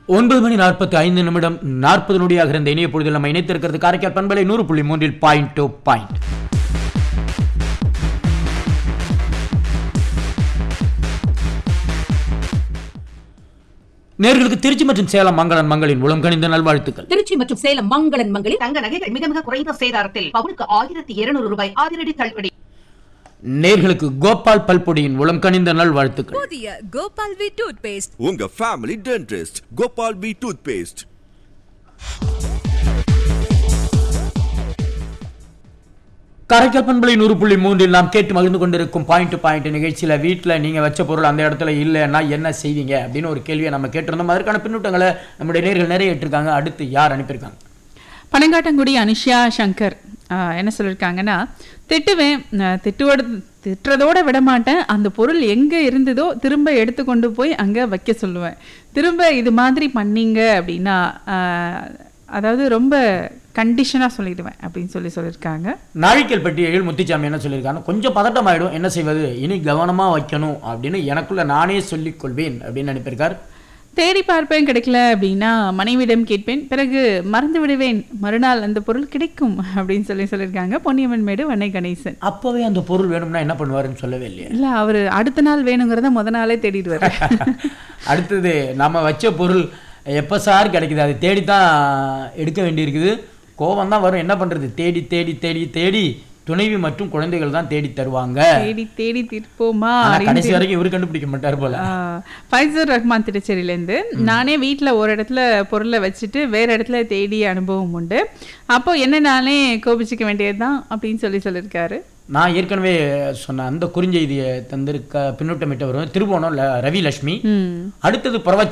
ஒன்பது மணி நாற்பத்தி ஐந்து நிமிடம் நாற்பது நொடியாக இருந்த இணைய பொழுதில் நம்ம இணைத்திருக்கிறது காரைக்கால் பண்பலை நூறு புள்ளி மூன்றில் பாயிண்ட் டு பாயிண்ட் நேர்களுக்கு திருச்சி மற்றும் சேலம் மங்களன் மங்களின் உளம் கணிந்த நல்வாழ்த்துக்கள் திருச்சி மற்றும் சேலம் மங்களன் மங்களில் தங்க நகைகள் மிக மிக குறைந்த சேதாரத்தில் பவுனுக்கு ஆயிரத்தி இருநூறு ரூபாய் அதிரடி தள்ளுபடி நேர்களுக்கு கோபால் பல்பொடியின் உளம் கணிந்த நல்வாழ்த்துக்கள் புதிய கோபால் வி டூத் பேஸ்ட் உங்க family dentist Gopal B toothpaste Karaikal பண்பலை நூறு புள்ளி மூன்றில் நாம் கேட்டு மகிழ்ந்து கொண்டிருக்கும் பாயிண்ட் டு பாயிண்ட் நிகழ்ச்சியில் வீட்டில் நீங்கள் வச்ச பொருள் அந்த இடத்துல இல்லைன்னா என்ன செய்வீங்க அப்படின்னு ஒரு கேள்வியை நம்ம கேட்டிருந்தோம் அதற்கான பின்னூட்டங்களை நம்முடைய நேர்கள் நிறைய ஏற்றிருக்காங்க அடுத்து யார் அனுப்பியிருக்காங்க பனங்காட்டங்குடி அனுஷ்யா சங்கர் ஆஹ், என்ன சொல்லியிருக்காங்கன்னா திட்டுவேன் நான் திட்டுவோட திட்டுறதோட விட மாட்டேன் அந்த பொருள் எங்கே இருந்ததோ திரும்ப எடுத்து கொண்டு போய் அங்கே வைக்க சொல்லுவேன் திரும்ப இது மாதிரி பண்ணீங்க அப்படின்னா ஆஹ், அதாவது ரொம்ப கண்டிஷனாக சொல்லிடுவேன் அப்படின்னு சொல்லி சொல்லியிருக்காங்க நாழிக்கல் பட்டியலில் முத்துச்சாமி என்ன சொல்லியிருக்காங்க கொஞ்சம் பதட்டம் ஆயிடும் என்ன செய்வது இனி கவனமாக வைக்கணும் அப்படின்னு எனக்குள்ள நானே சொல்லிக் கொள்வேன் அப்படின்னு அனுப்பியிருக்கார் தேடி பார்ப்பேன் கிடைக்கல அப்படின்னா மனைவிடம் கேட்பேன் பிறகு மறந்து விடுவேன் மறுநாள் அந்த பொருள் கிடைக்கும் அப்படின்னு சொல்லி சொல்லியிருக்காங்க பொன்னியம்மன் மேடு வண்ணை கணேசன் அப்போவே அந்த பொருள் வேணும்னா என்ன பண்ணுவாருன்னு சொல்லவே இல்லையே இல்ல அவர் அடுத்த நாள் வேணுங்கிறத முத நாளே தேடிடுவாரு அடுத்தது நம்ம வச்ச பொருள் எப்போ சார் கிடைக்குது அதை தேடி தான் எடுக்க வேண்டியிருக்குது கோபம் தான் வரும் என்ன பண்ணுறது தேடி தேடி தேடி தேடி துணைவி மற்றும் குழந்தைகள் தான் தேடி தருவாங்க தேடி தேடி தீர்ப்போமா ஆனா கடைசி வரைக்கும் இவர் கண்டுபிடிக்க மாட்டார் போல ஃபைசர் ரஹ்மான் திருச்சேரியிலேருந்து நானே வீட்டில் ஒரு இடத்துல பொருளை வச்சுட்டு வேற இடத்துல தேடி அனுபவம் உண்டு அப்போ என்ன நானே கோபிச்சுக்க வேண்டியதுதான் அப்படின்னு சொல்லி சொல்லியிருக்காரு நான் ஏற்கனவே சொன்ன அந்த குறுஞ்செய்தியை தந்திருக்க பின்னூட்டமிட்டவர் திருவோணம் ல- ரவி லட்சுமி ம் அடுத்தது புறவ